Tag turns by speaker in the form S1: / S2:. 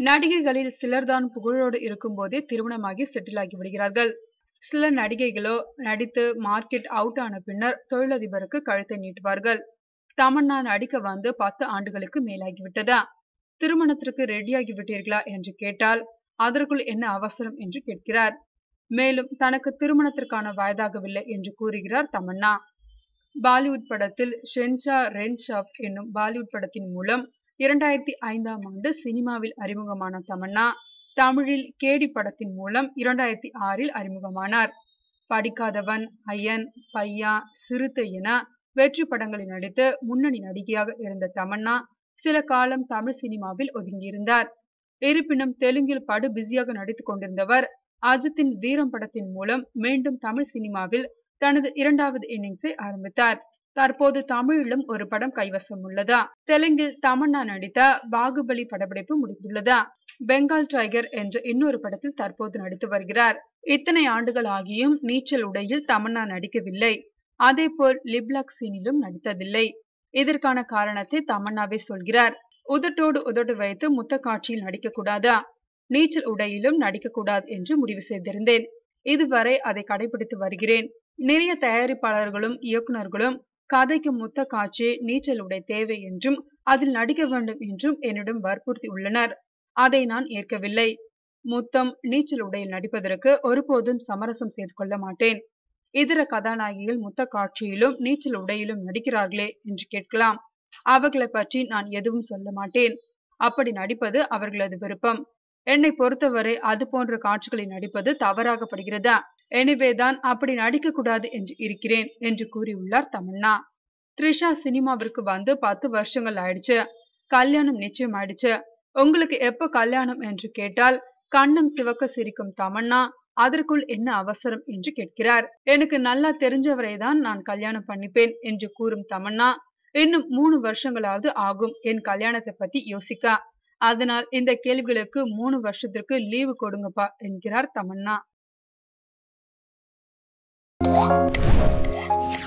S1: நடிகைகளில் சிலர்தான் புகழோடு இருக்கும்போதே திருமணமாகி செட்டில் ஆகி விடுகிறார்கள் சில நடிகைகளோ நடித்து மார்க்கெட் அவுட் ஆன பின்னர் தொழிலதிபருக்கு கழுத்தை நீட்டுவார்கள் தமன்னா நடிக்க வந்து பத்து ஆண்டுகளுக்கு மேலாகிவிட்டதா திருமணத்திற்கு ரெடியாகி விட்டீர்களா என்று கேட்டால் அதற்குள் என்ன அவசரம் என்று கேட்கிறார் மேலும் தனக்கு திருமணத்திற்கான வயதாகவில்லை என்று கூறுகிறார் தமன்னா பாலிவுட் படத்தில் ஷென்ஷா ரென்ஷாப் என்னும் பாலிவுட் படத்தின் மூலம் இரண்டாயிரத்தி ஐந்தாம் ஆண்டு சினிமாவில் அறிமுகமான தமன்னா தமிழில் கேடி படத்தின் மூலம் இரண்டாயிரத்தி ஆறில் அறிமுகமானார் படிக்காதவன் ஐயன் பையா சிறுத்தை என வெற்றி படங்களில் நடித்து முன்னணி நடிகையாக இருந்த தமன்னா சில காலம் தமிழ் சினிமாவில் ஒதுங்கியிருந்தார் இருப்பினும் தெலுங்கில் படு பிஸியாக நடித்துக் கொண்டிருந்தவர் அஜித்தின் வீரம் படத்தின் மூலம் மீண்டும் தமிழ் சினிமாவில் தனது இரண்டாவது இன்னிங்ஸை ஆரம்பித்தார் தற்போது தமிழிலும் ஒரு படம் கைவசம் உள்ளதா தெலுங்கில் தமன்னா நடித்த பாகுபலி படப்பிடிப்பு முடிந்துள்ளதா பெங்கால் டைகர் என்ற இன்னொரு படத்தில் தற்போது நடித்து வருகிறார் இத்தனை ஆண்டுகள் ஆகியும் நீச்சல் உடையில் தமன்னா நடிக்கவில்லை அதேபோல் லிப்லாக் சீனிலும் நடித்ததில்லை இதற்கான காரணத்தை தமன்னாவே சொல்கிறார் உதட்டோடு உதட்டு வைத்து முத்த காட்சியில் நடிக்கக்கூடாதா நீச்சல் உடையிலும் நடிக்கக்கூடாது என்று முடிவு செய்திருந்தேன் இதுவரை அதை கடைபிடித்து வருகிறேன் நிறைய தயாரிப்பாளர்களும் இயக்குநர்களும் கதைக்கு முத்த காட்சி நீச்சல் உடை தேவை என்றும் அதில் நடிக்க வேண்டும் என்றும் என்னிடம் வற்புறுத்தி உள்ளனர் அதை நான் ஏற்கவில்லை முத்தம் நீச்சல் உடையில் நடிப்பதற்கு ஒருபோதும் சமரசம் செய்து கொள்ள மாட்டேன் இதர கதாநாயகிகள் முத்த காட்சியிலும் நீச்சல் உடையிலும் நடிக்கிறார்களே என்று கேட்கலாம் அவர்களை பற்றி நான் எதுவும் சொல்ல மாட்டேன் அப்படி நடிப்பது அவர்களது விருப்பம் என்னை பொறுத்தவரை அது போன்ற காட்சிகளில் நடிப்பது தவறாகப்படுகிறதா எனவேதான் அப்படி நடிக்க கூடாது என்று இருக்கிறேன் என்று கூறியுள்ளார் தமன்னா த்ரிஷா சினிமாவிற்கு வந்து பத்து வருஷங்கள் ஆயிடுச்சு கல்யாணம் நிச்சயம் ஆயிடுச்சு உங்களுக்கு எப்ப கல்யாணம் என்று கேட்டால் கண்ணம் சிவக்க சிரிக்கும் தமன்னா அதற்குள் என்ன அவசரம் என்று கேட்கிறார் எனக்கு நல்லா தெரிஞ்சவரை தான் நான் கல்யாணம் பண்ணிப்பேன் என்று கூறும் தமன்னா இன்னும் மூணு வருஷங்களாவது ஆகும் என் கல்யாணத்தை பத்தி யோசிக்க அதனால் இந்த கேள்விகளுக்கு மூணு வருஷத்திற்கு லீவு கொடுங்கப்பா என்கிறார் தமன்னா